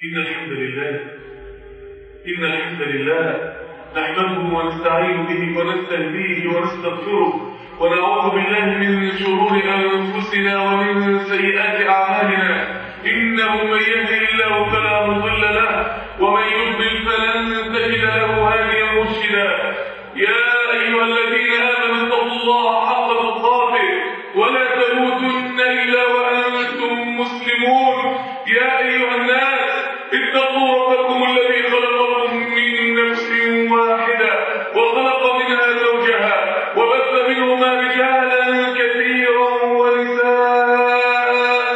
إن الحمد لله إن الحمد لله نحمده ونستعين به ونستهديه ونستغفره ونعوذ بالله من شرور أنفسنا ومن سيئات أعمالنا إنه من يهده الله فلا مضل له ومن يضلل فلن تجد له هاديا مرشدا يا أيها الذين آمنوا اتقوا الله حق تقاته ولا تموتن إلا وأنتم مسلمون يا أيها الناس اتقوا ربكم الذي خلقكم من نفس واحدة وخلق منها زوجها وبث منهما رجالا كثيرا ونساء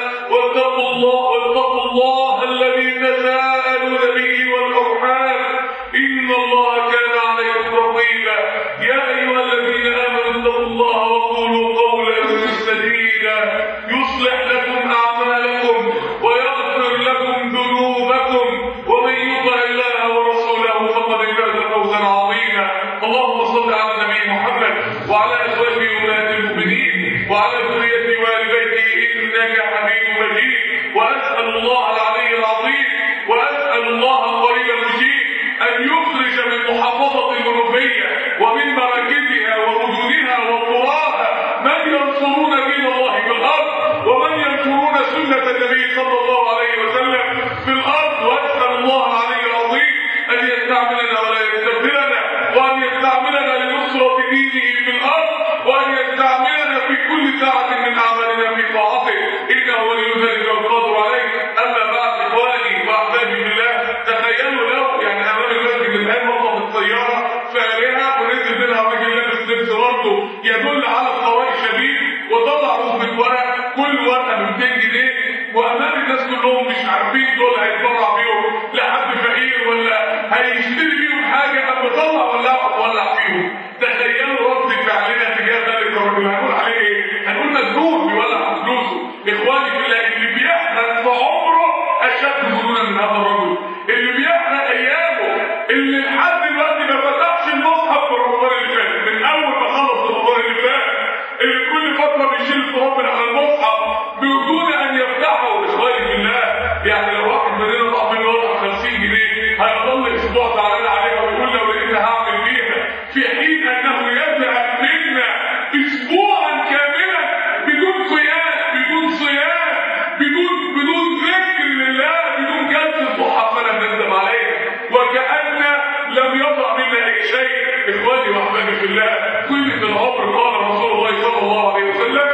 واتقوا الله واتقوا الله الذي تساءلون به والأرحام إن الله كان عليكم رقيبا يا أيها الذين آمنوا اتقوا الله وقولوا قولا سديدا يصلح لكم أعمالكم ويغفر لكم ذنوبكم ومن يطع الله ورسوله فقد فاز فوزا عظيما اللهم صل على النبي محمد وعلى ازواجه امهات المؤمنين وعلى ذريته وال بيته انك حميد مجيد واسال الله العلي العظيم واسال الله القريب المجيب ان يخرج من محافظه المنوفيه ومن مراكزها ومدنها وقراها من ينصرون دين الله في الارض ومن ينصرون سنه النبي صلى الله عليه وسلم في الارض واسال الله العلي العظيم ان يستعملنا ولا يستبدلنا وان يستعملنا لنصره دينه في الارض وان يستعملنا في كل ساعه من اعمالنا في طاعته انه ولي ذلك والقادر عليه اما بعد اخواني واحبابي في الله تخيلوا لو يعني امام المسجد الان وقفت السياره فارهه ونزل منها راجل لابس لبس برضه يدل على الطوارئ شديد وطلع ركبه ورق كل ورقه ب 200 جنيه وامام الناس كلهم مش عارفين دول هيتبرع بيهم لحد فقير ولا هيشتري بيهم حاجه قام مطلع ولا ولع فيهم تخيلوا رد فعلنا تجاه ذلك الرجل هنقول عليه ايه؟ هنقول مجنون بيولع في فلوسه اخواني في الله اللي بيحرق في عمره اشد جنونا من هذا الرجل اللي بيحرق ايامه اللي لحد دلوقتي ما فتحش المصحف في رمضان اللي فات من اول ما خلص رمضان اللي فات اللي كل فتره بيشيل التراب من على المصحف بدون ان يفتحه اخواني في الله يعني لو واحد مننا ضاع منه ورقه 50 جنيه هيظل اسبوع زعلان عليها ويقول لو لقيتها هعمل بيها في حين انه يذهب منا اسبوعا كاملا بدون قيام بدون صيام بدون بدون ذكر لله بدون جلسه ضحى فلا ندم عليها وكأن لم يضع منا اي شيء اخواني واحبابي في الله كل في العمر قال رسول الله صلى الله عليه وسلم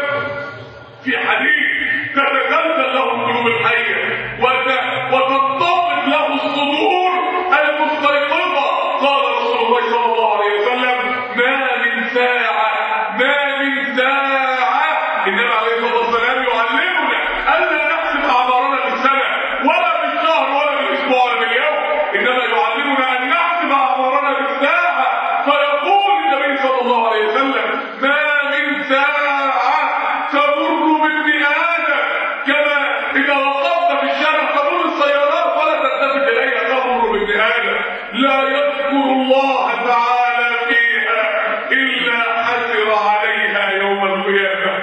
في حديث تتزلزل له القلوب الحيه وت- وتنتفض له الصدور المستيقظه قال رسول الله صلى الله عليه وسلم ما من ساعه ما من ساعه النبي عليه الصلاه والسلام يعلمنا الا نحسب اعمارنا بالسنه ولا بالشهر ولا بالاسبوع ولا باليوم انما يعلمنا ان نحسب اعمارنا بالساعه فيقول النبي صلى الله عليه وسلم ما من ساعه تمر بابن ادم كما اذا وقفت في الشارع تمر السيارات ولا تلتفت اليها تمر بابن ادم لا يذكر الله تعالى فيها الا حسر عليها يوم القيامه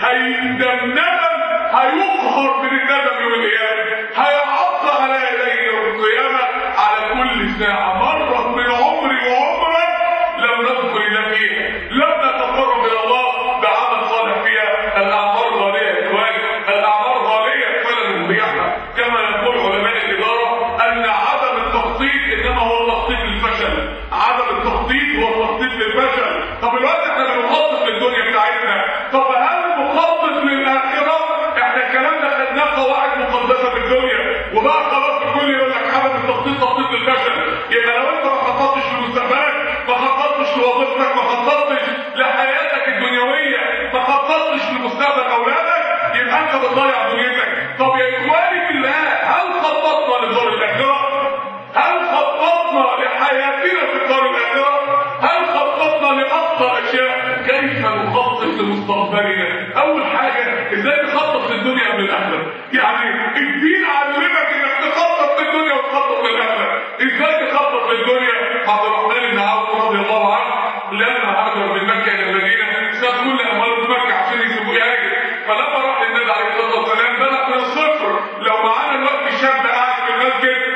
هيندم ندم هيقهر من الندم يوم القيامه هيعض على يديه يوم القيامه على كل ساعه مرت من عمري وعمرك لم نذكر الله فيها لم نتقرب الى الله بعمل صالح فيها الاعمار غاليه يا اخواني الاعمار غاليه فلا نضيعها كما يقول علماء الاداره ان عدم التخطيط انما هو التخطيط للفشل عدم التخطيط هو التخطيط للفشل طب الوقت احنا بنخطط للدنيا بتاعتنا طب هل نخطط للاخره احنا الكلام ده خدناه قواعد مقدسه في الدنيا وبقى خلاص الكل يقول لك عدم التخطيط تخطيط للفشل يبقى لو انت ما خططتش لمستقبلك ما خططتش لوظيفتك ما خططتش لحياتك الدنياويه ما خططتش لمستقبل اولادك يبقى انت بتضيع دنيتك طب يا اخواني في الله هل خططنا لدار الاخره هل خططنا لحياتنا في الدار الاخره هل خططنا لافضل اشياء كيف نخطط لمستقبلنا اول حاجه ازاي نخطط للدنيا قبل الاخره يعني الدين علمك انك تخطط للدنيا وتخطط للاخره ازاي تخطط للدنيا عبد الرحمن بن عوف رضي الله عنه لما هاجر من مكه الى المدينه ساب كل امواله في مكه عشان يسيبوه يهاجر فلما راح للنبي عليه الصلاه والسلام بدا من الصفر لو معانا الوقت شاب قاعد في المسجد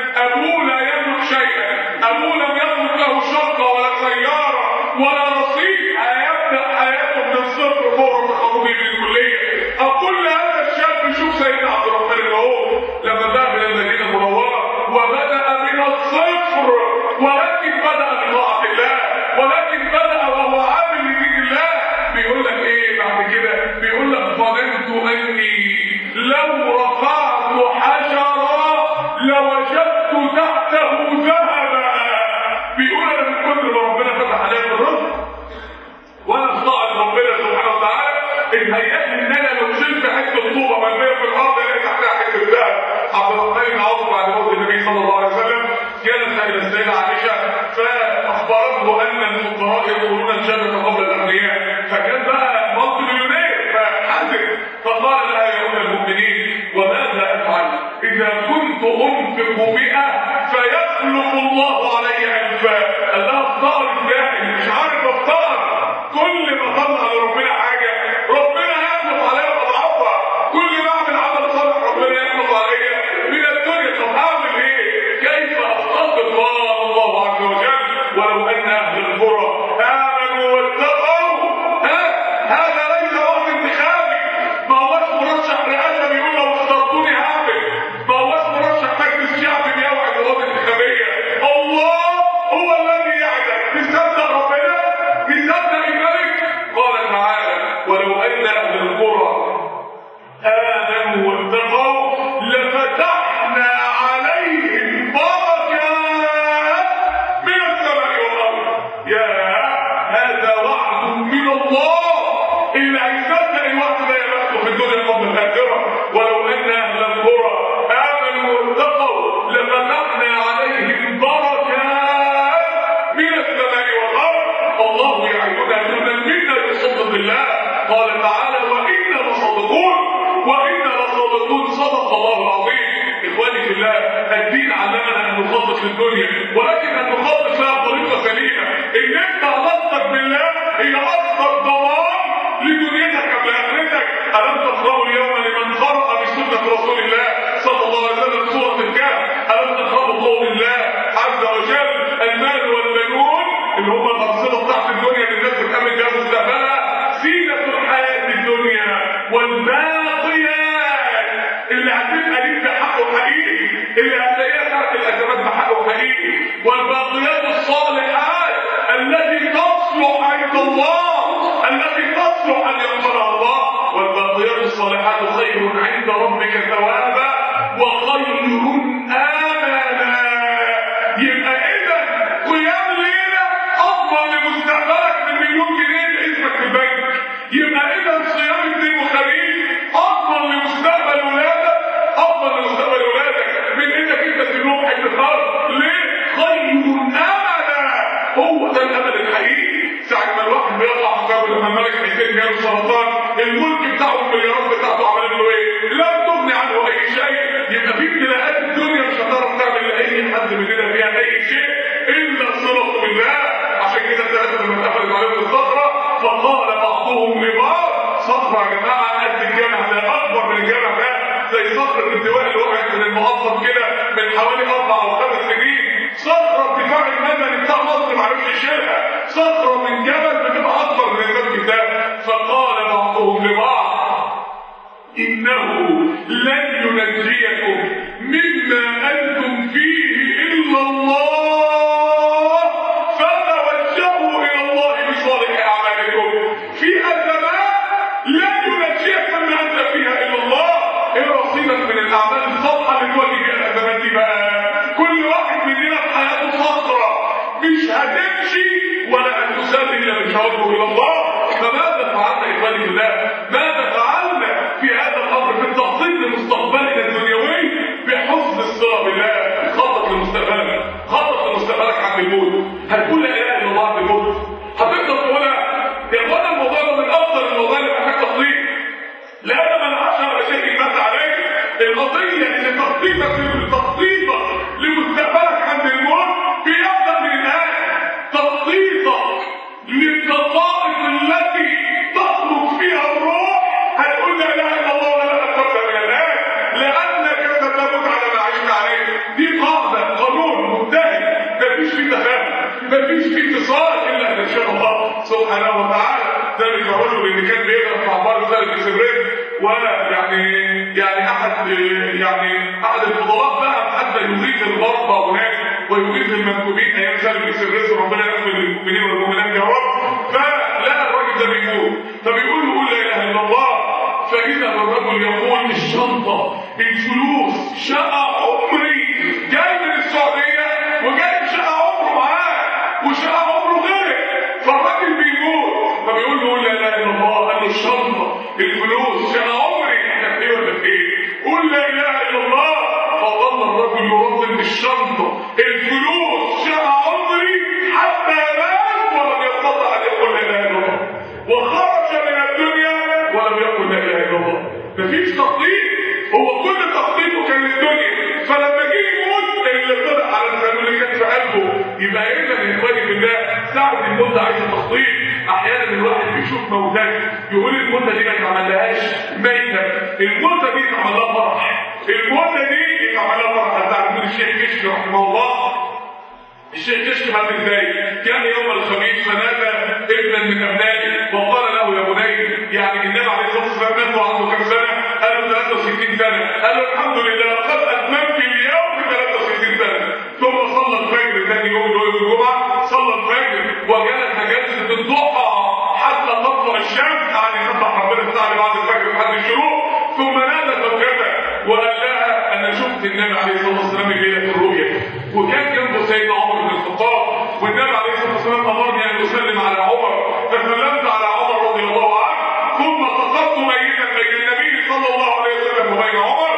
ولا رصيد هيبدا حياته من الصفر فوق تخرجه من الكليه اقول لهذا الشاب شوف سيدنا عبد الرحمن اللي هو لما ذهب الى المدينه المنوره وبدا من الصفر ولكن بدا بطاعه الله ولكن بدا وهو عامل لدين الله بيقول لك ايه بعد كده بيقول لك ظننت اني لو رفعت حجرا لوجدت تحته ذهبا بيقول انا من كتر ما ربنا فتح عليا الرزق وانا استعد ربنا سبحانه وتعالى ان هيئت ان انا لو شلت حته طوبه مرميه في الارض الاقي تحتها حته ذهب عبد الرحمن بن عوف بعد موت النبي صلى الله عليه وسلم جلس الى السيده عائشه فاخبرته ان الفقراء يدخلون الجنه قبل الاغنياء فكان بقى مصر مليونير فحزن فقال لها يا ام المؤمنين وماذا افعل اذا كنت انفق 100 فيخلق الله علي الفا قال لها اختار الجاهل مش عارف اختار كل ما طلع لربنا حاجه ربنا يخلق عليا اضعافها كل ما اعمل عمل صالح ربنا يخلق عليا من الدنيا طب اعمل ايه؟ كيف اصدق قال الله عز وجل ولو ان اهل القرى امنوا واتقوا ها هذا ليس وقت انتخابي ما هوش مرشح رئاسه بيقول لو اخترتوني هعمل ما هوش مرشح مجلس شعبي بيوعد بوابه انتخابيه الله هو الذي يعلم تصدق ربنا تصدق الملك قال تعالى ولو ان اهل القرى آمنوا واتقوا لفتحنا عليهم بركات من السماء والأرض يا هذا وعد من الله اللي هيصدق الوعد ده يبقى في الدنيا قبل الآخرة ولو أن أهل القرى آمنوا واتقوا لفتحنا عليهم بركات من السماء والأرض الله يعيننا لمن منا يصدق الله قال تعالى وإنا لصادقون وإنا لصادقون صدق الله العظيم إخواني في الله الدين علمنا أن نخطط للدنيا ولكن أن نخطط لها بطريقة سليمة إن أنت علاقتك بالله هي أكثر ضمان لدنيتك قبل آخرتك ألم تقرأوا اليوم لمن قرأ بسنة رسول الله صلى الله عليه وسلم سورة الكهف ألم تقرأوا قول الله عز وجل المال والبنون اللي هم الأنظمة بتاعت الدنيا اللي الناس بتعمل بيها مستقبلها زينة الحياة الدنيا والباقيات اللي هتبقى ليك بحقه حقيقي اللي هتلاقيها تحت الأزمات بحقه حقيقي والباقيات الصالحات التي تصلح عند الله التي تصلح أن يقبلها الله والباقيات الصالحات خير عند ربك ثوابا وخير آملا يبقى إذا قيام ليلة أفضل لمستقبلك من مليون جنيه لاسمك في البنك يبقى إذا صيام اثنين وخميس أفضل لمستقبل ولادك أفضل لمستقبل ولادك من إنك أنت تنوم حتة أرض ليه؟ خير أملا هو ده الأمل الحقيقي ساعة ما الواحد بيطلع في باب لما الملك حسين جاله سرطان الملك بتاعه المليارات بتاعته عملت له إيه؟ لم تغني عنه أي شيء يبقى في ابتلاءات الدنيا مش هتعرف تعمل لأي حد مننا فيها أي شيء إلا الصلة بالله عشان كده الثلاثة لما اتقفلت عليهم الصخرة فقال بعضهم لبعض صخرة يا جماعة قد الجامع ده أكبر من الجامع ده زي صخرة الانتواء اللي وقعت من المقطم كده من حوالي أربع أو خمس سنين صخرة ارتفاع المدني بتاع مصر ما عرفش يشيلها صخرة من جبل بتبقى أكبر من المسجد ده فقال بعضهم لبعض إنه لن ينجيكم مما أنتم فيه إلا الله فتوجهوا إلى الله بصالح أعمالكم في أزمات لن ينجيك مما أنت فيها إلا الله إيه رصيدك من الأعمال الصالحة اللي تواجه بيها الأزمات دي بقى كل واحد مننا في حياته صخرة مش هتمشي ولا هتسال إلا بشهادته إلى الله فماذا فعلنا إخواني بالله؟ ماذا فعلنا في هذا الأمر في التخطيط لمستقبلنا الدنيوي بحسن الصلة بالله خطط لمستقبلك خطط لمستقبلك عند الموت هتقول لا إله إلا الله عند الموت هتقدر تقولها يا إخوانا الموضوع ده من أفضل المواضيع اللي محتاج تخطيط لأن من عشر شيء مات عليه القضية إن تخطيطك تخطيطك لمستقبلك عند الموت بيبدأ من الآن تخطيطك للدقائق التي تخرج فيها الروح هتقول لا اله الا الله ولا لا تبدا من الان لانك ستموت على ما عشت عليه دي قاعده قانون منتهي مفيش فيه تفاهم مفيش فيه اتصال الا ان شاء الله سبحانه وتعالى ذلك الرجل اللي كان بيغرق في عبار سالك سبرين ويعني يعني احد يعني احد الفضلاء ذهب حتى يغيث الغربة هناك ويغيث المنكوبين ايام سالك سبرين ربنا يحمل المؤمنين والمؤمنات يا رب فلقى الراجل ده بيقول فبيقول له قول لا اله الا الله فاذا الرجل يقول الشنطه الفلوس شقه عمري جاي من السعوديه وجايب شقه عمره معاه وشقه عمره غير فالراجل بيقول فبيقول له قول لا اله الا الله قال له الشنطه الفلوس شقه عمري احنا في ايه ولا في ايه؟ قول لا اله الا الله فظل الرجل يردد الشنطه الفلوس شقه عمري حتى مات ولم يستطع ان يقول لا اله الا الله وخرج من الدنيا ولم يقل لا اله الا الله مفيش تخطيط هو كل تخطيطه كان للدنيا فلما جه يموت اللي طلع على القانون اللي كان في قلبه يبقى اذا يا اخواني بالله ساعه الموت عايزه تخطيط احيانا الواحد بيشوف موتات يقول الموتة دي ما اتعملهاش ميتة الموتة دي اتعمل لها فرح الموتة دي اتعمل لها فرح انت عارفين الشيخ كشك رحمه الله الشيخ كشك مات ازاي؟ كان يوم الخميس فنادى ابنا من ابنائه وقال له يا بني يعني النبي عليه الصلاه والسلام مات وعنده كام سنه؟ قال له 63 سنه قال له الحمد لله لقد اتممت اليوم ب 63 سنه ثم صلى الفجر ثاني يوم اللي هو يوم الجمعه صلى الفجر وجلس جلسه الضحى حتى تطلع الشمس قعد يسبح ربنا الساعه بعد الفجر لحد الشروق ثم نادى زوجته وقال لها انا شفت النبي عليه الصلاه والسلام الليله في الرؤيا وكان جنبه سيدنا عمر بن الخطاب والنبي عليه الصلاه والسلام امرني ان اسلم على عمر فسلمت على عمر رضي الله عنه ثم سقطت ميتا بين النبي صلى الله عليه وسلم وبين عمر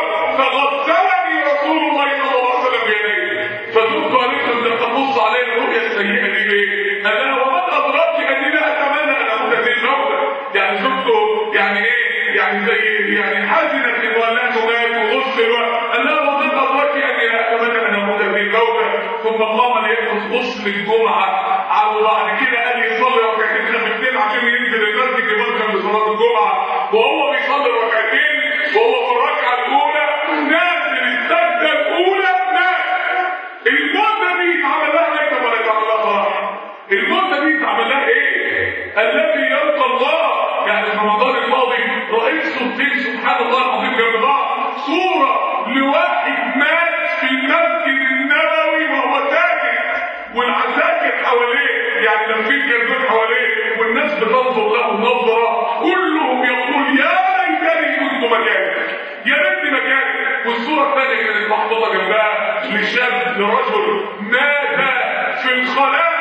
فغسلني رسول الله صلى الله عليه وسلم بيديه فدمت قالت له انت تبص علي الرؤيا السيئه دي ليه؟ قال لها ومن ادراك اني لا اتمنى ان اموت في الموت يعني زوجته يعني ايه؟ يعني زي يعني حزنت ان ولاته مات وغسل قال لها ومن ادراك اني لا اتمنى ان اموت في الموت ثم قام ليأخذ غسل الجمعه على بعد كده قال يصلي ركعتين خفتين عشان ينزل المسجد يبكر لصلاه الجمعه وهو بيصلي ركعتين وهو في الركعه الاولى نازل السجده الاولى نازل المده دي اتعمل لها ميتة ولا اتعمل لها فرح؟ المده دي اتعمل لها ايه؟ الذي يلقى الله يعني في رمضان الماضي رايت صورتين سبحان الله العظيم جنب بعض صوره لواحد مات في المسجد النبوي وهو ساجد والعساكر حواليه يعني لافين جنبين حواليه والناس بتنظر له نظره كلهم يقول يا ليتني كنت مكانك يا ريتني مكانك والصوره الثانيه كانت محطوطه جنبها لشاب لرجل مات في الخلاء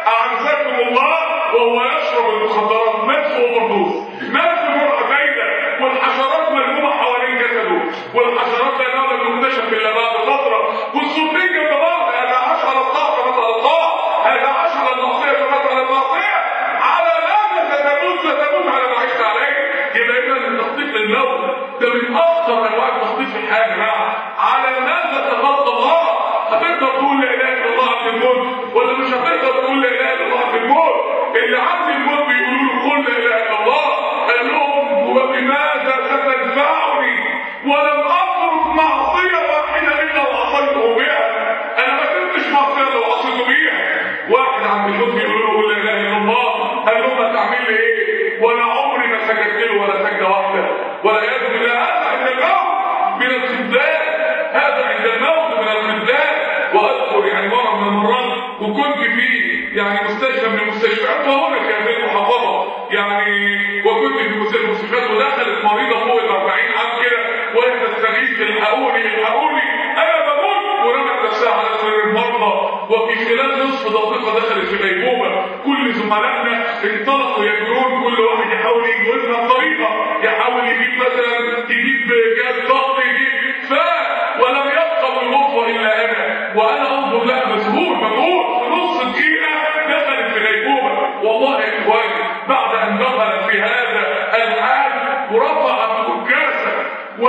اعزكم الله وهو يشرب المخدرات مات في اوفردوز مات في مرأة بايدة والحشرات ملمومة حوالين جسده والحشرات لا نعلم تكتشف الا بعد فترة والصوتين جنب بعض هذا عاش على الطاعة فمات على الطاعة هذا عاش على المعصية فمات على المعصية على ماذا ستموت ستموت على ما عشت عليه يبقى اذا التخطيط للموت ده من اخطر انواع التخطيط في الحياة يا جماعة على ماذا تخطى الله هتقدر تقول لا اله الا الله عند الموت ولا مش هتقدر تقول لا اله الا الله عند الموت اللي عند الموت بيقولوا له قل لا اله الا الله قال لهم وبماذا ستدفعني ولم اترك معصيه واحده الا وعصيته بها انا ما كنتش معصيه لو عصيته بيها واحد عند الموت بيقول له قل لا اله الا الله قال لهم هتعمل لي ايه وانا عمري ما سجدت له ولا سجده واحده ولا يد بالله هذا عند الموت من الخذلان هذا عند الموت من الخذلان واذكر يعني مره من المرات وكنت في يعني مستشفى من المستشفيات وهنا كان في المحافظه يعني وكنت في مستشفى المستشفيات ودخلت مريضه فوق ال 40 عام كده وهي تستغيث الحقوني الحقوني انا بموت ورمت نفسها على سرير المرضى وفي خلال نصف دقيقه دخلت في غيبوبه كل زملائنا انطلقوا يجرون كل واحد يحاول يجوز لها طريقه يحاول يجيب مثلا يجيب جهاز ضغط يجيب ف ولم يبقى من الغرفه الا انا وانا انظر لها مسهول مجهول في نص دقيقه دخلت في غيبوبه والله يا اخواني بعد ان دخلت في هذا الحال ورفعت كركاسه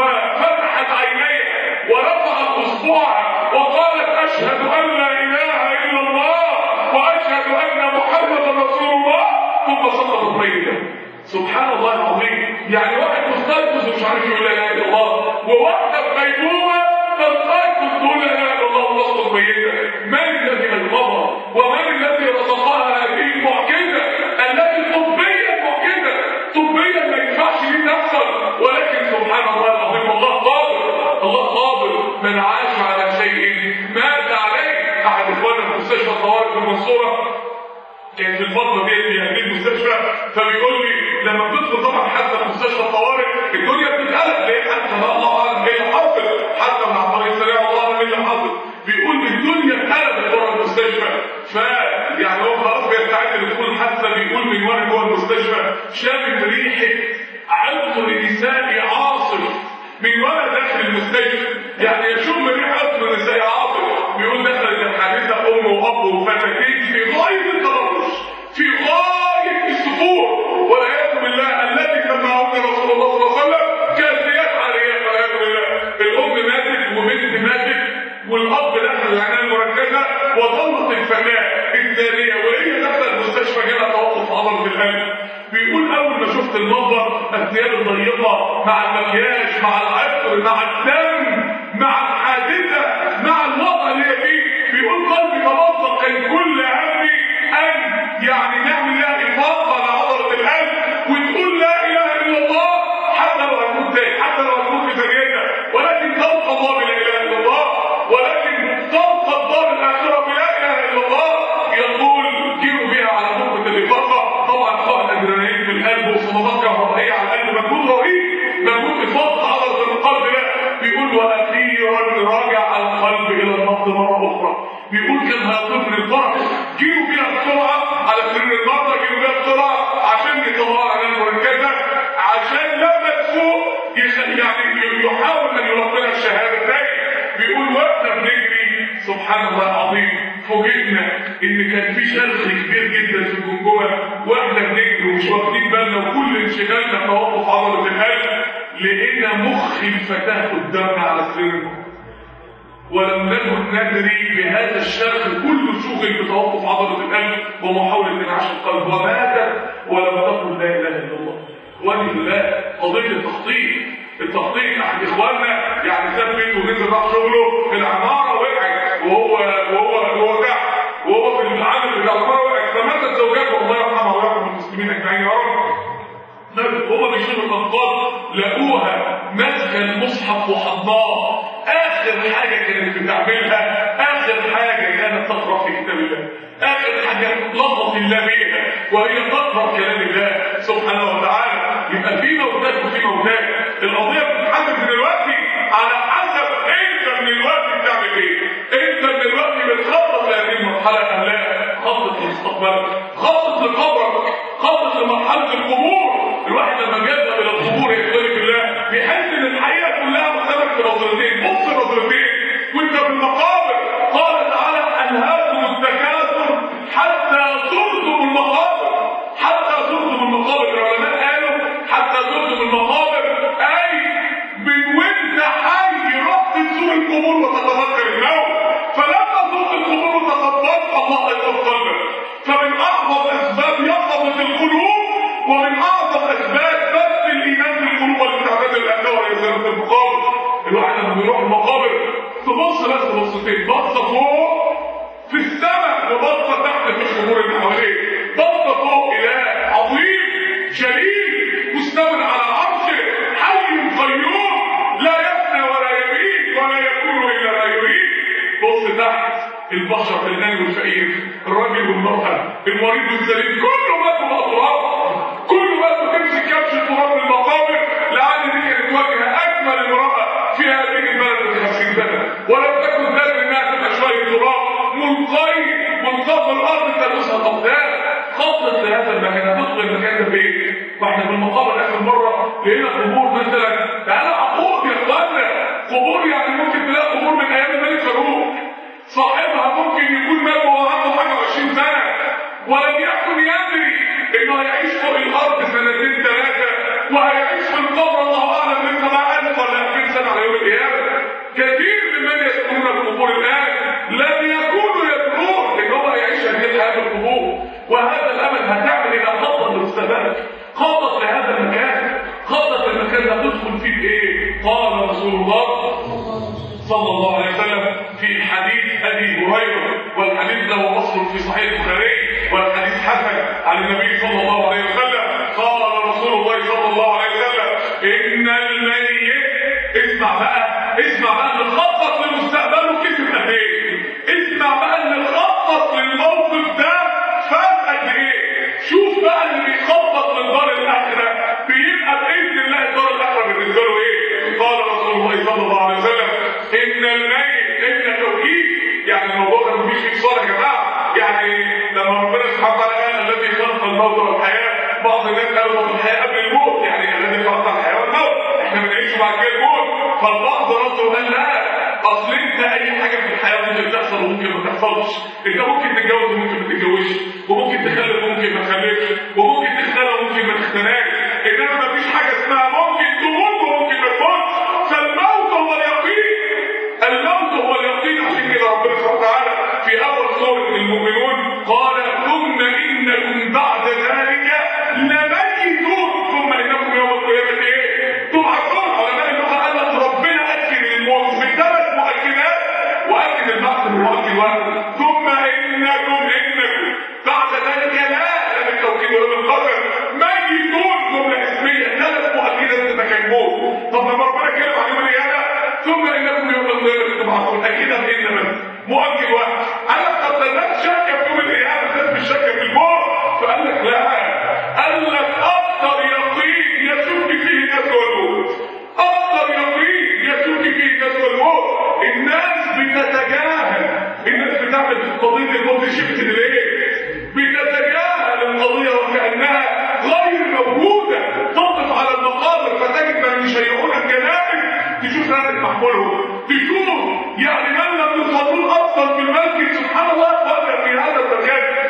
وفتحت عينيها ورفعت اصبعها وقالت اشهد ان لا اله الا الله واشهد ان محمدا رسول الله ثم سقطت ميتا سبحان الله العظيم يعني واحد مستيقظ ومش عارف يقول لا اله الا الله وواحده في غيبوبه تستيقظ تقول لا اله الا الله وتسقط ميتا من الذي انقذها ومن الذي رزقها هذه المعجزه التي فبيقول لي لما بتدخل طبعا حتى في مستشفى الطوارئ الدنيا بتتقلب ليه حتى لا الله اعلم ايه اللي حصل حتى من عمال السريع الله اعلم ايه اللي حصل بيقول الدنيا اتقلبت بره المستشفى ف يعني هو خلاص بيستعد لدخول الحادثه بيقول من وانا جوه المستشفى شامم ريحه عطر نسائي عاصف من وانا داخل المستشفى يعني يشم ريحه عطر نسائي عاصف بيقول دخلت الحادثه ام واب وفتاتين في غايه التبرج في غايه السفور والعياذ بالله التي سمعهن رسول الله صلى الله عليه وسلم كاسيات عاريات والعياذ بالله الام ماتت وبنت ماتت والاب دخل العنايه المركزه وظلت الفناء الثانيه وهي داخله المستشفى جالها توقف عضله القلب بيقول اول ما شفت المنظر الثياب الضيقه مع المكياج مع العطر مع الدم مع الحادثه مع الوضع اللي هي فيه بيقول قلبي تمزق كان كل همي ان يعني نعمل لها افاضه لعضله القلب وتقول لا اله الا الله حتى لو هتموت تاني حتى لو هتموت في ثانيتها ولكن تلقى الله بلا اله الا الله ولكن تلقى الدار الاخره بلا اله الا الله يقول جيبوا بيها على نقطه الافاضه طبعا طبعا ادرينالين في القلب وصدمات كهربائيه على القلب مجهود رهيب مجهود افاضه عضله القلب ده بيقول واخيرا راجع القلب الى النبض مره اخرى بيقول كان هيطير من الفرح جيبوا بيها بسرعه على سرير المرضى جيبوا بيها بسرعه عشان يطلعوا على المركزه عشان لما تفوق يخ- يعني يحاول ان يلقنها الشهاده تاني بيقول واحنا بنجري سبحان الله العظيم فوجئنا ان كان في شرخ كبير جدا في الجمجمه واحنا بنجري ومش واخدين بالنا وكل انشغالنا توقف عضله القلب لقينا مخ الفتاه قدامنا على سرير المرضى ولم نكن ندري بهذا الشرخ كله شغل بتوقف عضله القلب ومحاوله انعاش القلب وماتت ولم تقل لا اله الا الله ولله قضيه التخطيط التخطيط احد اخواننا يعني ساب بيته ونزل راح شغله العماره وقعت وهو وهو وهو تحت وهو في العمل بتاع العماره وقعت فماتت زوجاته الله يرحمها ويرحم المسلمين اجمعين يا رب هما بيشوفوا الاطفال لقوها ماسكه المصحف وحضناه اخر حاجه كانت بتعملها اخر حاجه كانت تقرا في كتاب الله اخر حاجه لفظ الله بيها وهي تقرا كلام الله سبحانه وتعالى يبقى في موتات وفي موتات القضيه بتتحدد دلوقتي على حسب انت من الوقت بتعمل ايه انت من الوقت بتخطط لهذه المرحله ام لا خطط لمستقبلك خطط لقبرك خطط لمرحله القبور الواحد لما بيذهب الى القبور يا اخواني بالله بيحس ان الحقيقه كلها قدامك في نظرتين بص نظرتين وانت في المقابر قال تعالى الهاكم التكاثر حتى زرتم المقابر حتى زرتم المقابر العلماء قالوا حتى زرتم المقابر اي من وانت حي رحت تزور القبور وتتذكر الموت فلما زرت القبور وتذكرت الله يتقبلك فمن اعظم اسباب يقظه القلوب ومن اعظم اسباب بث الايمان في القلوب والاستعداد للاخره هي زياره المقابر الواحد لما بيروح المقابر تبص بس بصتين بصه فوق في السماء وبصه تحت في القبور اللي حواليه بصه فوق اله عظيم جليل مستمر على عرشه حي قيوم لا يفنى ولا يبيد ولا يكون الا ما يريد بص تحت البشر الغني والفقير الراجل والمرأة المريض والسليم كله ماتوا بقى تراب كله ماتوا تمسك كبش التراب من المقابر لعل دي كانت واجهة أجمل امرأة في هذه البلد من 50 سنة ولم تكن ذلك إنها تبقى شوية تراب ملقي منصب الأرض تلوسها الأقدام خطط لهذا المكان هتدخل المكان ده فين؟ واحنا في المقابر آخر مرة لقينا قبور مثلا أنا أقول يا إخوانا قبور يعني ممكن تلاقي قبور من أيام الملك فاروق صاحبها ممكن يكون مات وهو عنده حاجه 20 سنه ولم يكن يدري انه هيعيش فوق الارض سنتين ثلاثه وهيعيش في القبر الله اعلم من 7000 ولا 2000 سنه على يوم القيامه كثير ممن يسكنون القبور الان لم يكونوا يدرون ان هو هيعيش هذه الحياه في القبور وهذا الامل هتعمل الى خطط لمستقبلك خطط لهذا المكان خطط المكان ده تدخل فيه بايه قال رسول الله صلى الله عليه وسلم في حديث ابي هريره والحديث له اصل في صحيح البخاري والحديث حسن عن النبي صلى الله عليه وسلم قال رسول الله صلى الله عليه وسلم ان الميت اسمع بقى اسمع بقى ان خطط لمستقبله كسب قد ايه اسمع بقى ان خطط للموقف ده فات قد ايه شوف بقى اللي بيخطط ربط الحياه قبل الموت يعني الذي خلق الحياه والموت احنا بنعيش بعد كده الموت فالبعض رد وقال لا اصل انت اي حاجه في الحياه ممكن تحصل وممكن ما تحصلش انت ممكن تتجوز وممكن ما تتجوزش وممكن تخلف وممكن ما تخلفش وممكن تختنى وممكن ما تختناش انما ما فيش حاجه اسمها ممكن تموت وممكن ما تموتش فالموت هو اليقين الموت هو اليقين عشان كده ربنا سبحانه وتعالى في اول سوره المؤمنون قال ثم انكم بعد ذلك لميتون ثم انكم يوم القيامه ايه؟ تبعثون علماء اللغه قال لك ربنا اكد الموت بثلاث مؤكدات واكد البعث بمؤكد واحد ثم انكم انكم بعد ذلك لا لا بالتوكيد ولا بالقدر ميتون جمله اسميه ثلاث مؤكدات تتكلمون طب لما ربنا كلم عن يوم القيامه ثم انكم يوم القيامه تبعثون اكيد انما مؤكد واحد قال لك طب الناس شاكه في يوم القيامه الناس مش شاكه في الموت فقال لك لا قال لك اكثر يقين يشك فيه الناس والموت اكثر يقين يشك فيه الناس والموت الناس بتتجاهل الناس بتعمل في قضيه الموت شفت ليه بتتجاهل القضيه وكانها غير موجوده تقف على المقابر فتجد من يشيعون الجنائز تشوف ناس محمولهم تشوف يعني من لم يصلون اصلا في المسجد سبحان الله وقف في هذا المكان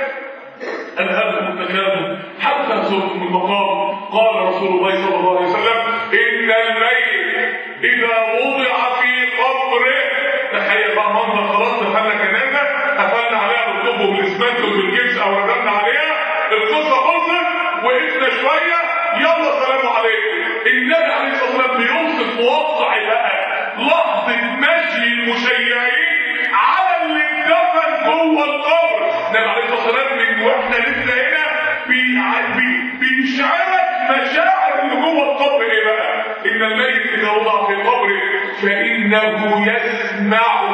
الهدف التكامل حتى صرتم المقام قال رسول الله صلى الله عليه وسلم ان الميت اذا وضع في قبره تخيل بقى منظر خلاص دخلنا جنازه قفلنا عليها بالطب وبالاسمنت وبالجبس او ردمنا عليها القصه خلصت وقفنا شويه يلا سلام عليكم النبي عليه الصلاه والسلام بيوصف موقع بقى لحظه مشي المشيعين على اللي اتدفن جوه القبر النبي عليه الصلاه والسلام من واحنا لسه هنا بي- بي- بيشعرك مشاعر اللي جوه القبر ايه بقى؟ ان الميت اذا وضع في قبره فانه يسمع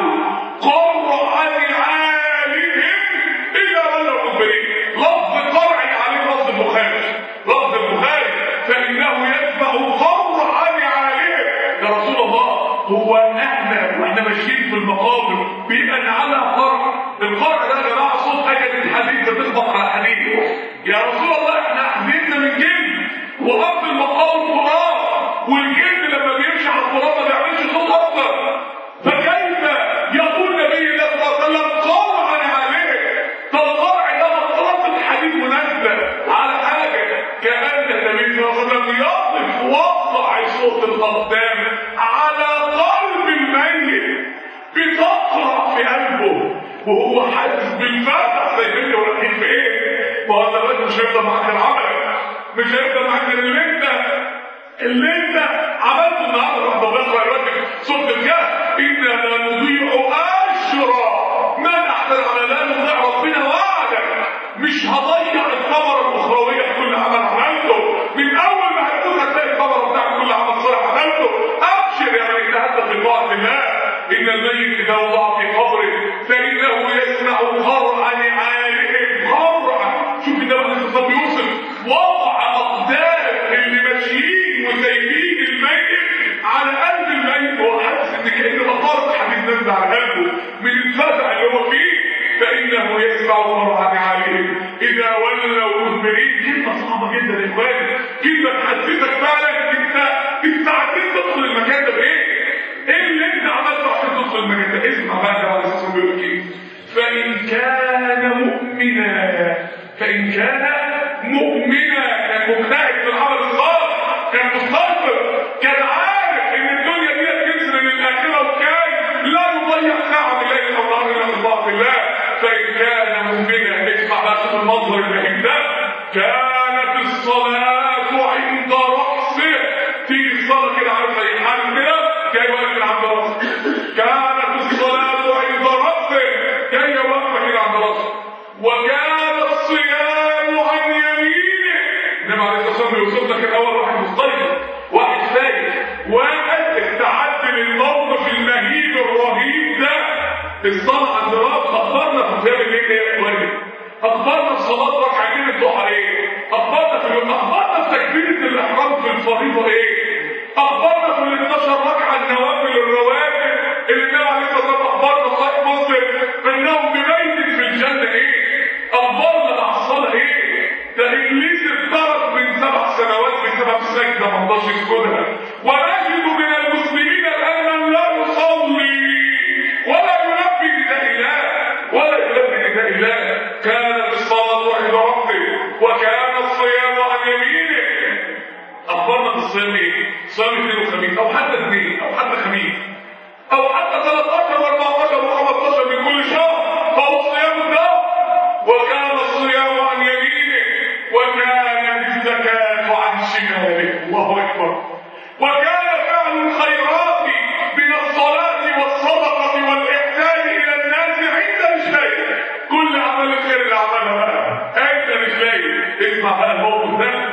قرع نعالهم اذا ولوا مدبرين لفظ قرع عليه لفظ البخاري لفظ البخاري فانه يسمع قرع نعالهم يا رسول الله هو احنا واحنا ماشيين في المقابر بيبقى على قرع القرع ده يا جماعه صوت حاجه من الحديد بتخبط على الحديد يا رسول الله احنا حديدنا من جلد وارض المقابر تراب والجلد لما بيمشي على التراب ما بيعملش صوت اصلا فكيف يقول نبي الله صلى الله عليه وسلم قرعا عليه فالقرع ده مطرف الحديد منزل على حاجه كان النبي صلى الله عليه وسلم يصف وضع صوت الاقدام على قلب الميت بتقرع في قلبه وهو حاسس بالفتح زي ما انت رايحين في ايه؟ ما هو دلوقتي مش هيفضل معاك العمل مش هيفضل معاك اللي انت اللي انت عملته النهارده رحمه الله دلوقتي صوت الكهف انا لا نضيع اجر من احسن عمل لا نضيع ربنا وعدك مش هضيع الثمره الاخرويه في كل عمل عملته من اول ما هتموت هتلاقي الثمره بتاع كل عمل صالح عملته ابشر يعني اجتهدت في طاعه الله ان الميت اذا وضع في قبره فانه يسمع قرع نعالهم قرع شوف ده بقى الخطاب بيوصف وضع اقدام اللي ماشيين وسايبين الميت على قلب الميت وهو حاسس ان كانه مطار حديد نزل على قلبه من الفزع اللي هو فيه فانه يسمع قرع نعالهم اذا ولوا مدبرين كلمه صعبه جدا يا اخواني كلمه تحسسك فعلا انت استعدت تدخل المكان ده بايه؟ ايه اللي انت عملته عشان تدخل المكان ده؟ اسمع بقى ده على اساس بيقول ايه؟ فان كان مؤمنا فان كان مؤمنا كان مجتهد في العمل الصالح كان مستغفر كان عارف ان الدنيا دي تكسر للاخره وكان لا يضيع ساعه من ليل او نهار الا في طاعه الله فان كان مؤمنا اسمع بقى شوف المنظر البهيم ده كانت الصلاه عند راسه تيجي الصلاه كده عارف زي حال كده جاي واقف عند راسه كانت الصلاه عند راسه جاي واقفه كده عند راسه وكان الصيام عن يمينه انما عليه الصلاه والسلام بيوصف لك الاول واحد مستيقظ واحد فايق واحد استعد للموقف المهيب الرهيب ده الصلاه عند راسه اخبرنا في قيام الليل ايه يا اخواني اخبرنا في صلاه ركعتين الضحى ايه اخبرنا في اليوم اخبرنا في تكبيره الاحرام في الفريضه ايه اخبرنا في ال 12 ركعه النوافل الرواتب اللي النبي عليه الصلاه والسلام اخبرنا صحيح مسلم انهم ببيت في الجنه ايه اخبرنا مع الصلاه ايه ده ابليس اتطرد من سبع السجدة ما رضاش يسجدها ونجد من المسلمين الآن من لا يصلي ولا يلبي نداء الله ولا يلبي نداء الله كانت الصلاة عند ربه وكان الصيام عن يمينه أخبرنا بالصيام إيه؟ صيام اثنين وخميس أو حتى اثنين أو حتى خميس أو حتى 13 و14 و15 من كل شهر فهو صيام الدهر وكان الصيام عن يمينه وكانت الزكاة عن شماله الله أكبر وكان فعل الخيرات من الصلاة والصدقة والإحسان إلى الناس عند رجليه كل أعمال الخير اللي عملها بقى عند رجليه اسمع بقى الموقف ده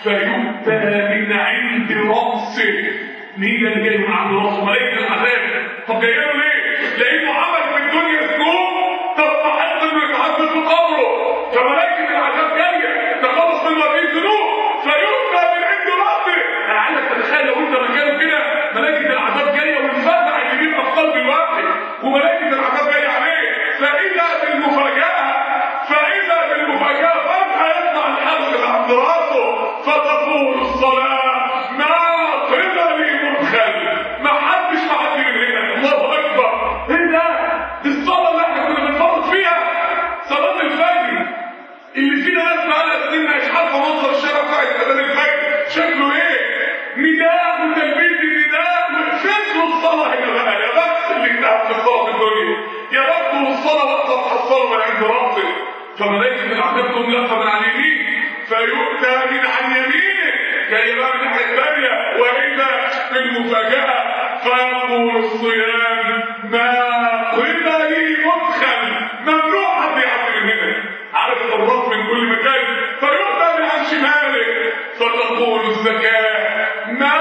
فيؤتى من عند رأسه مين اللي جاي من عند رأسه ملائكة العذاب طب جاي له ليه؟ لأنه عمل في الدنيا ذنوب تستحق إنه يتعذب في قبره فملائكة العذاب جاية تخلص من مريض ذنوب فيؤتى من عند رأسه أنا عايزك تتخيل لو أنت مكانه كده ملائكة العذاب جاية والفزع اللي بيبقى في قلب الواحد وملائكة العذاب جاية عليه فإذا بالمفاجأة فإذا بالمفاجأة فجأة يطلع الحلق اللي عند راسه فتقول الصلاة ما قبلي مدخل ما حدش معدي من هنا الله أكبر إيه ده؟ دي الصلاة اللي احنا كنا بنفرط فيها صلاة الفجر اللي فينا ناس بقالها سنين مش عارفة منظر الشارع بتاع أذان الفجر شكله إيه؟ نداء وتلبية نداء فكروا الصلاة هنا بقى يا بخت اللي انتهت في الصلاة في الدنيا يا بخت والصلاة وقت تحصله من عند ربك فملائكة العذاب تقوم لفة من على اليمين فيؤتى من عن يمينه جاي بقى من الناحية الثانية وإذا بالمفاجأة فيقول الصيام ما قبلي مدخل ممنوع حد يعدي من هنا عارف الرب من كل مكان فيؤتى من عن شماله فتقول الزكاة ما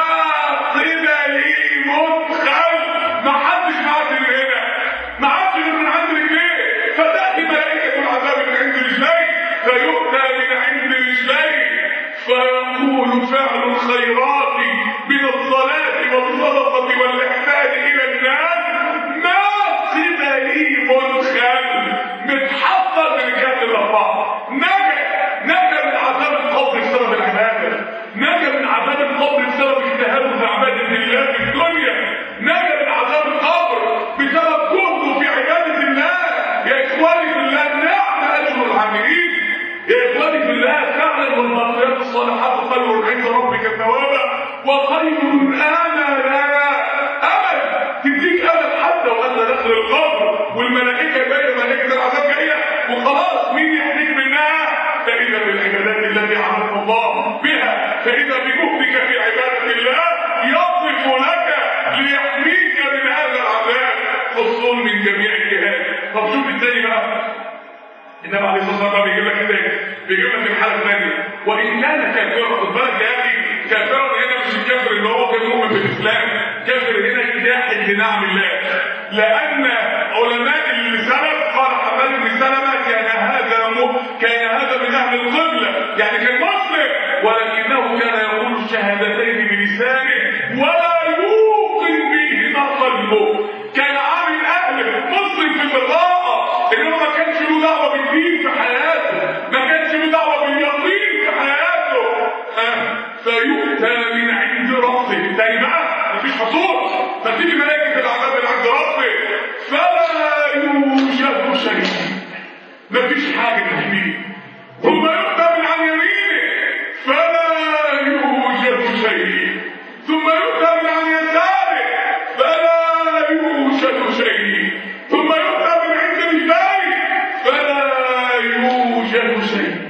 قبلي مدخل ما حدش معدي من هنا ما عادش من عند رجليه فتأتي ملائكة العذاب من عند رجليه فيؤتى من عند رجليه فيقول فعل الخيرات من الصلاة والصدقة والإحسان إلى الناس ما قبلي مدخل متحضر من الجهات الأربعة نجا نجا من عذاب القبر بسبب العبادة نجا من عذاب القبر بسبب اجتهاده في عبادة الله في الدنيا نجا من عذاب القبر بسبب جهده في عبادة الله يا إخواني في الله نعم أجر العاملين يا إخواني في الله فعلا والباقيات الصالحات خير عند ربك ثوابا وخير آملا أمل تديك أمل حتى وأنت داخل القبر والملائكة جاية ملائكة العذاب جاية وخلاص مين يحميك منها فإذا بالعبادات التي عملت الله بها فإذا بجهدك في عبادة الله يصف لك ليحميك من هذا العذاب فصول من جميع الجهات طب شوف الثاني بقى النبي عليه الصلاه والسلام بيجيب لك الثاني بيجيب لك الحاله الثانيه وان كان كافرا خد بالك يا اخي كافرا هنا مش الكافر اللي هو كان مؤمن بالاسلام كافر هنا جاحد لنعم الله لان علماء السلف قال حماد بن سلمه كان هذا م... كان هذا من اهل القبله يعني كان مسلم ولكنه كان يقول الشهادتين بلسانه ولا يوقن بهما قلبه كان عامل اهل مسلم في البطاقه انما ما كانش له دعوه بالدين في حياته ما كانش له دعوه باليقين في حياته ها فيؤتى من عند ربه تاني بقى مفيش حصول فتيجي ملائكه العذاب من عند ربه فلا يوجد شيء مفيش حاجه تحميه ثم يؤتى من عن يمينه فلا يوجد شيء ثم يؤتى من عن يساره فلا يوجد شيء ثم يؤتى من عند رجليه فلا يوجد شيء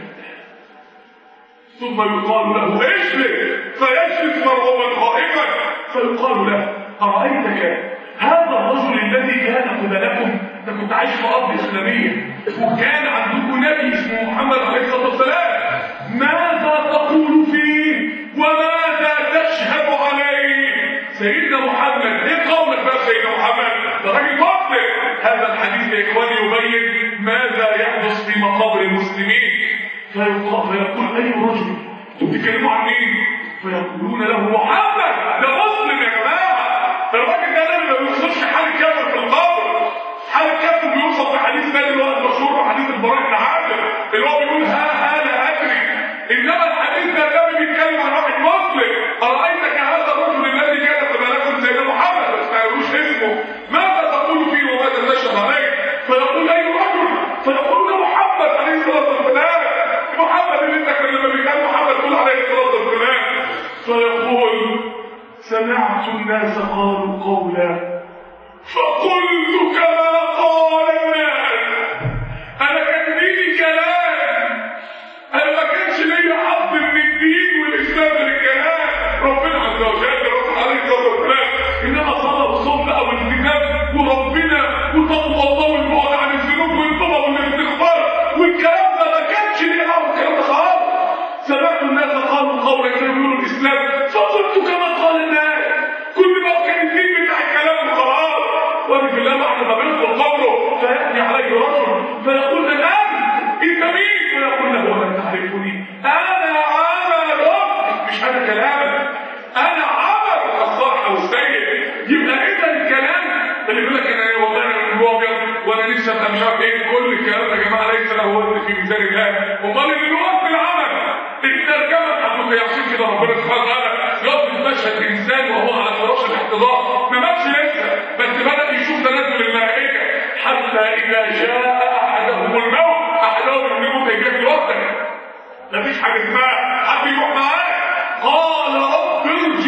ثم يقال له اجلس فيجلس مرغوبا خائفا فيقال له ارايتك هذا الرجل الذي كان قبلكم ده كنت عايش في ارض اسلاميه وكان عندكم نبي اسمه محمد عليه الصلاه والسلام ماذا تقول فيه وماذا تشهد عليه سيدنا محمد ايه قولك بقى سيدنا محمد ده راجل مسلم هذا الحديث يا اخواني يبين ماذا يحدث في مقابر المسلمين فيقول, فيقول اي رجل انتم بتتكلموا عن مين فيقولون له محمد ده مسلم يا جماعه الراجل ده لما ما بيوصفش حال الكافر في القبر حال الكافر بيوصف في حديث ثاني اللي هو المشهور حديث البراء بن عازب اللي هو بيقول ها ها لا ادري انما الحديث ده النبي بيتكلم عن واحد مسلم ارايتك هذا الرجل الذي كان قبلكم سيدنا محمد بس ما يقولوش اسمه ماذا تقول فيه وماذا تشهد عليه فيقول اي رجل فيقول محمد عليه الصلاه والسلام محمد اللي انت كان لما بيتقال محمد تقول عليه الصلاه والسلام فيقول سمعت الناس قالوا قولا فقلت كما قال الناس انا كان لي كلام انا ما كانش ليا حظ من الدين والاسلام للكلام ربنا عز وجل رب عليه الصلاه والسلام انما صلى وصوم او الكتاب وربنا وتقوى الله والبعد عن الذنوب والتوبه والاستغفار والكلام ده ما كانش ليا حظ الكلام ده خالص سمعت الناس قالوا قولا كانوا يقولوا الاسلام فقلت كما قال الناس كل ما كان الدين بتاع الكلام وخلاص وفي بالله بعد ما بيدخل قبره فياتي عليه رجل فيقول له الان انت مين فيقول له ولا تعرفني انا عملك مش انا كلامك انا عمل الصالح والسيء يبقى اذا الكلام اللي بيقول لك انا والله انا من ابيض وانا نفسي ابقى مش عارف ايه كل الكلام ده يا جماعه ليس له وزن في ميزان الله امال اللي له وزن العمل الترجمه حضرتك عشان كده ربنا سبحانه وتعالى يضرب مشهد انسان وهو على فراش الاحتضار ما ماتش لسه بس بدا يشوف تنزل الملائكه حتى اذا جاء احدهم الموت احدهم الموت يجيب لوحدك مفيش حاجه اسمها حد يروح معاك قال رب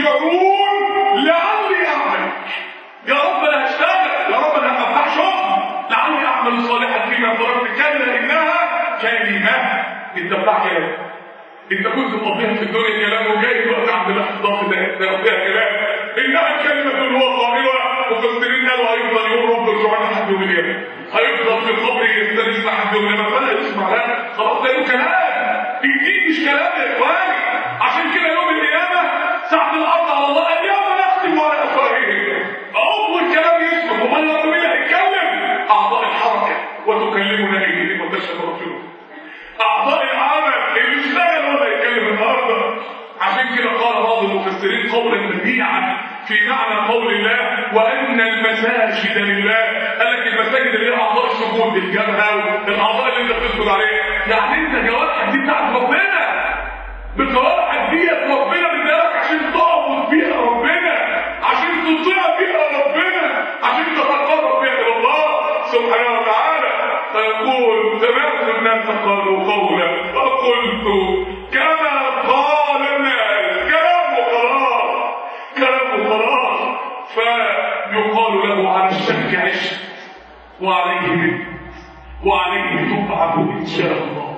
ارجعون لعلي اعمل يا رب انا هشتغل يا رب انا هفتح شغل لعلي اعمل صالحا فيما تركت كلا انها كلمه انت بتاع كلام انت كنت مقضيها في الدنيا كلام وجاي وقت عند الاحتضار ده تقضيها كلام انها كلمه هو قائله مفسرين قالوا هيفضل يقول رب ارجعون لحد يوم القيامه هيفضل في القبر يستنس لحد يوم القيامه فلا يسمع لا خلاص ده كلام الدين مش كلام يا اخواني عشان كده يوم القيامه ساعه الارض على الله اليوم نختم على افواههم عضو الكلام يسمع امال لما مين هيتكلم اعضاء الحركه وتكلمنا ايديهم وتشهد رجلهم اعضاء العمل اللي اشتغل ولا يتكلم النهارده عشان كده قال بعض المفسرين قولا بديعا في معنى قول الله وان المساجد لله قال لك المساجد اللي هي اعضاء الشهود الجبهه الاعضاء اللي انت بتسجد عليها يعني انت جوارحك دي بتاعت ربنا بجوارحك ديت ربنا مديلك عشان تعبد بيها ربنا عشان تطيع بيها ربنا عشان تتقرب بيها الى الله سبحانه وتعالى فيقول سمعت الناس قالوا قولا فقلت كما قال الناس كلام خلاص كلام خلاص فيقال له على الشك عشت وعليه مت وعليه تبعث ان شاء الله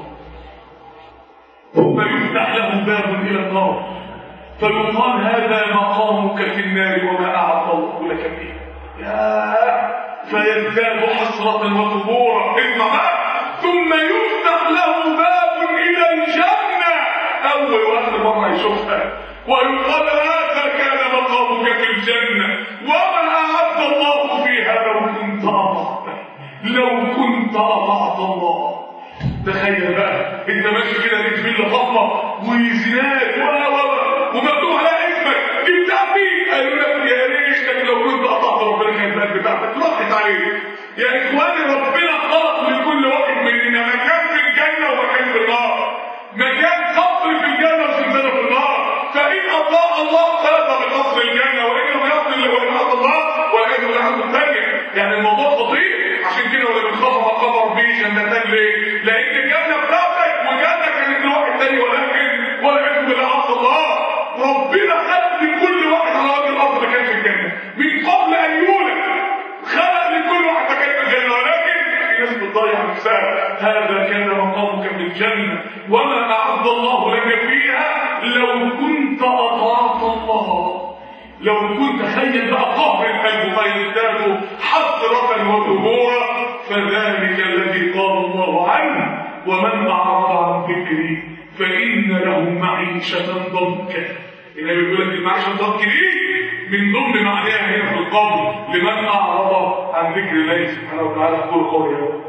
ثم يفتح له باب الى النار فيقال هذا مقامك في النار وما اعطى الله لك فيها يا فيزداد حسرة وثبورا اسمع بقى ثم يفتح له باب إلى الجنة أول واحد مرة يشوفها ويقال هذا كان مقامك في الجنة وما أعد الله فيها لو كنت أطعت لو كنت أطعت الله تخيل بقى انت ماشي كده ليك فيلا فاطمه وزناد و و ومكتوب عليها اسمك دي بتاعتي قالوا لك يا ريتك لو كنت قطعت ربنا كانت بقت بتاعتك راحت عليك يا اخواني ربنا خلق لكل واحد مننا مكان في الجنه ومكان في النار مكان قصر في الجنه وسلسله في النار فان اطاع الله فاز بقصر الجنه وان لم يصل وان اطاع الله والعياذ بالله عنده الثانيه يعني الموضوع خطير عشان كده ولا بنخاف مقام ربي جنتان ليه؟ لان الجنه بتاعتك وجنه كانت لواحد تاني ولكن والعياذ بالله عبد الله ربنا خلق لكل واحد على وجه الارض مكان في الجنه من قبل ان يولد خلق لكل واحد مكان في الجنه ولكن الناس بتضيع نفسها هذا كان مقامك في الجنه وما اعد الله لك فيها لو كنت اطعت الله لو كنت تخيل بقى قهر القلب فيزداد حسرة وثبورا فذلك الذي قال الله عنه ومن أعرض عن ذكري فإن له معيشة ضنكا النبي بيقول لك المعيشة الضنك دي من ضمن معناها هنا في القول لمن أعرض عن ذكر الله سبحانه وتعالى قول قولي يا رب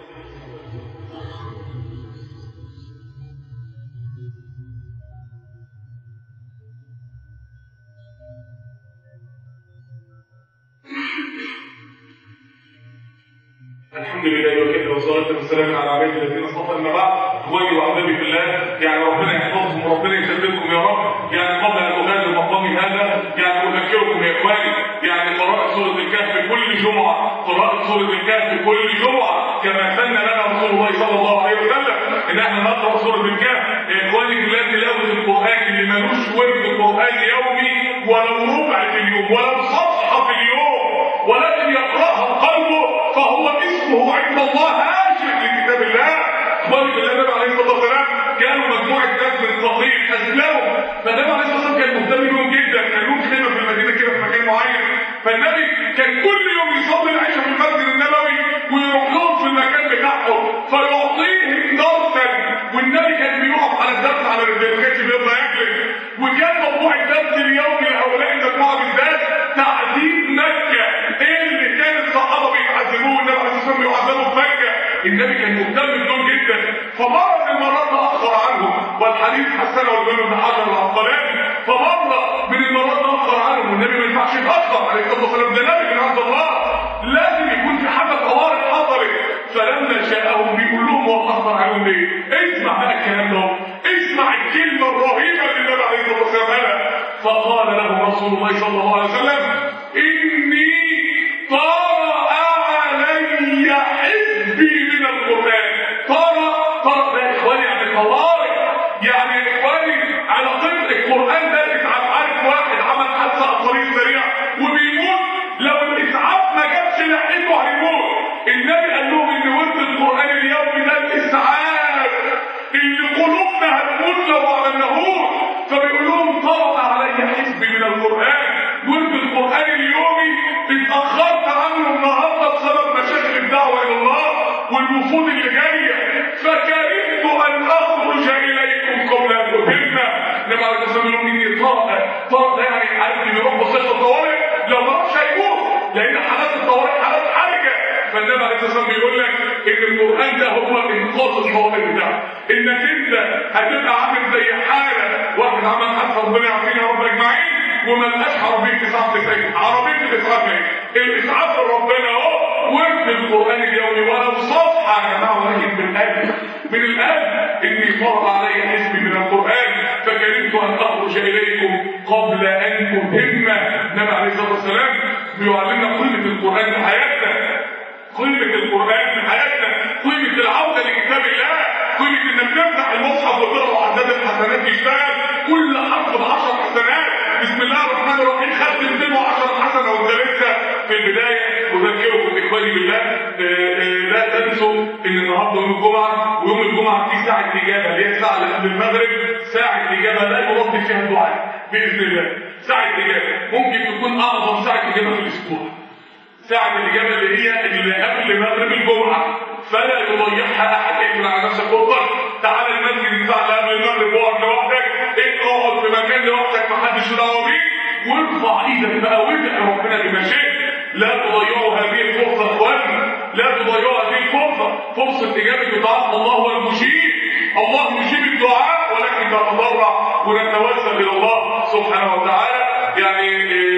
الحمد لله وكفى والصلاة والسلام على عباده الذين اصطفى أما بعد إخواني وأحبابي في الله يعني ربنا يحفظكم وربنا يسلمكم يا رب يعني قبل أن أغادر اخواني يعني قراءة سورة الكهف كل جمعة قراءة سورة الكهف كل جمعة كما سن لنا رسول الله صلى الله عليه وسلم ان احنا نقرأ سورة الكهف يا اخواني بلاد تلاوة القرآن اللي ملوش ورد قرآن يومي ولو ربع في اليوم ولو صفحة في اليوم ولكن يقرأها قلبه فهو اسمه عند الله هاشم لكتاب الله اخواني بالله النبي عليه الصلاة والسلام كانوا مجموعة ناس من صغير اسلموا فالنبي عليه الصلاة والسلام كان مهتم بيهم جدا كان لهم خدمة في المدينة كده في مكان معين فالنبي كان كل يوم يصلي العشاء في المسجد النبوي ويروح لهم في المكان بتاعهم فيعطيهم درسا والنبي كان بيقف على الدرس على رجليه ما كانش بيرضى يجلس وكان موضوع الدرس اليومي لهؤلاء المجموعة بالذات تعذيب مكة ايه اللي كان الصحابة بيعذبوه والنبي عليه الصلاة والسلام بيعذبوا في مكة النبي كان مهتم بدول جدا فمرة من المرات تأخر عنهم والحديث حسنه وابن بن حجر العسقلاني فمرة من المرات تأخر عنهم والنبي ما ينفعش يتأخر عليه الصلاة والسلام ده نبي من عند الله لازم يكون في حاجة طوارئ حصلت فلما شاءهم بيقول لهم هو اتأخر عليهم ليه؟ اسمع بقى الكلام ده اسمع الكلمة الرهيبة اللي النبي عليه الصلاة والسلام قالها فقال له رسول الله صلى الله عليه وسلم إني طرأ علي حزبي من القرآن طرأ طرأ ده يا إخواني يعني طوارئ يعني يا إخواني على طريق القرآن ده إسعاف عارف واحد عمل حادثة على الطريق سريع وبيموت لو الإسعاف ما جابش لحقته هيموت النبي قال لهم إن ورد القرآن اليومي ده الإسعاف اللي قلوبنا هتموت لو ما عملناهوش فبيقول لهم طرأ علي حزبي من القرآن ورد القرآن اليومي اتأخرت عنه النهارده بسبب مشاكل الدعوة إلى الله والوفود اللي جاية فكرهت أن أخرج إليكم قبل أن أتم إنما على الإسلام يقول إني طارئ طارئ ده يعني عارف إن يروح مستشفى الطوارئ لو ما راحش هيموت لأن حالات الطوارئ حالات حرجة فالنبي عليه الصلاة والسلام بيقول لك إن القرآن ده هو إنقاذ الطوارئ بتاعك إنك أنت هتبقى عامل زي حالة واحد عمل حادثة ربنا يعافينا يا رب أجمعين وما لقاش عربية إسعاف تسيب عربية الإسعاف اهي الإسعاف ربنا أهو ورد القرآن اليومي ولو صفحة يا جماعة ولكن من القلب من القلب إني طار علي حزبي من القرآن فكرهت أن أخرج إليكم قبل أن أهم النبي عليه الصلاة والسلام بيعلمنا قيمة القرآن في حياتنا قيمة القرآن في حياتنا قيمة العودة لكتاب الله قيمة إنك تفتح المصحف وتقرأ عداد الحسنات يشتغل كل حرف بعشر حسنات بسم الله الرحمن الرحيم خدت 210 حسنه وانت لسه في البدايه اذكركم اخواني بالله آآ آآ لا تنسوا ان النهارده يوم الجمعه ويوم الجمعه في ساعه اجابه اللي هي الساعه اللي قبل المغرب ساعه اجابه لا يرد فيها الدعاء باذن الله ساعه اجابه ممكن تكون اعظم ساعه اجابه في الاسبوع ساعه الاجابه اللي هي اللي قبل مغرب الجمعه فلا يضيعها احد اقفل على نفسك وقت تعالى المسجد الساعه اللي قبل المغرب واقعد لوحدك اقعد في مكان لوحدك محدش دعوه بيك وارفع ايدك بقى وادعي ربنا بما شئت لا تضيعوا هذه الفرصه اخواني لا تضيعوا هذه الفرصه فرصه اجابه دعاء الله هو المجيب الله يجيب الدعاء ولكن نتضرع ونتوسل الى الله سبحانه وتعالى يعني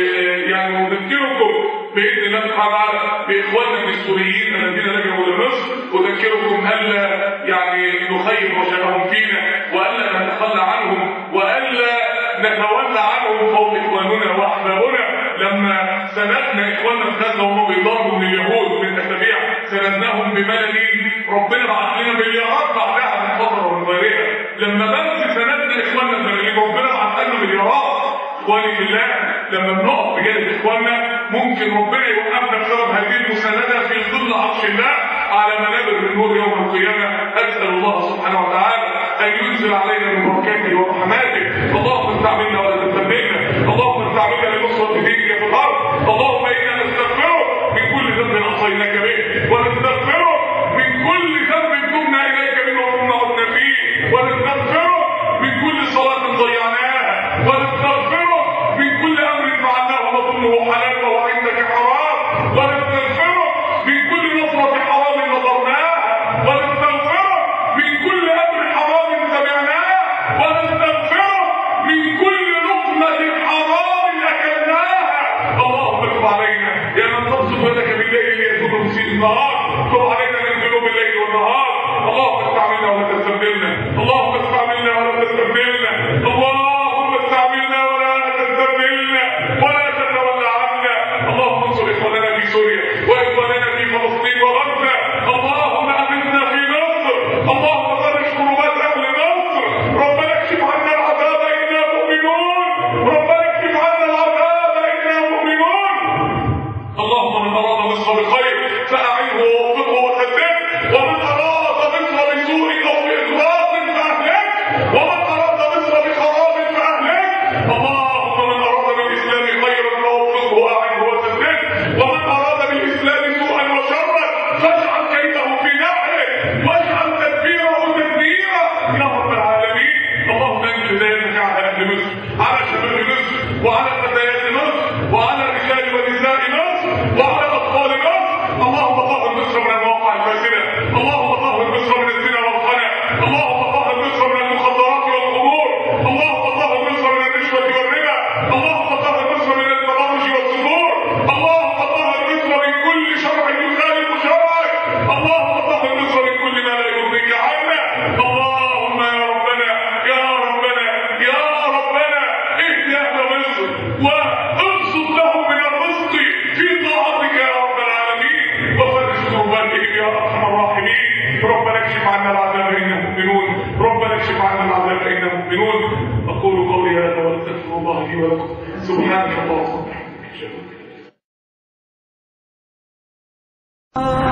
يعني نذكركم باذن الله سبحانه وتعالى باخواننا السوريين الذين لجأوا لمصر اذكركم الا يعني نخيب رجاءهم فينا والا نتخلى عنهم والا نتولى عنهم فوق اخواننا واحبابنا لما سندنا اخواننا في غزه وهم بيضربوا من اليهود من اسابيع سندناهم بملايين ربنا بعت لنا مليارات بعدها من فتره ومن غيرها لما بس سندنا اخواننا بملايين ربنا بعت لنا مليارات اخواني في الله لما بنقف بجانب اخواننا ممكن ربنا يوقفنا بسبب هذه المسانده في ظل عرش الله على منابر من نور يوم القيامه اسال الله سبحانه وتعالى ان ينزل علينا من بركاته ورحماته اللهم استعملنا ولا تستبدلنا اللهم استعملنا لنصره دينك في الارض اللهم انا نستغفرك من كل ذنب عصيناك به ونستغفرك من كل ذنب تبنا اليك منه وكنا عدنا فيه ونستغفرك من كل صلاه ضيعناها ونستغفرك من كل امر فعلناه نظنه حلال وهو عندك حرام ونستغفرك من كل نصره حرام نظرناها ونستغفرك من كل امر حرام سمعناه ونستغفرك من كل لقمه حرام اكلناها اللهم ارفع برحمتك على اهل مصر على شباب مصر وعلى فتيات مصر وعلى رجال ونساء مصر وعلى اطفال مصر اللهم طهر مصر من المواقع الفاسده اللهم طهر مصر من الزنا والخنا اللهم طهر مصر من المخدرات والخمور اللهم طهر مصر من الرشوه والربا اللهم طهر مصر من التبرج والسفور اللهم طهر مصر من كل شرع يخالف شرعك اللهم طهر مصر من كل ما لا يرضيك عنا اللهم يا ربنا يا ربنا يا ربنا اهد اهل مصر وابسط لهم من الرزق في طاعتك يا رب العالمين وفرج كرباتهم يا ارحم الراحمين ربنا اكشف عنا العذاب اننا مؤمنون ربنا اكشف عنا العذاب اننا مؤمنون اقول قولي هذا واستغفر الله لي ولكم سبحانك اللهم وبحمدك اشهد ان لا اله الا انت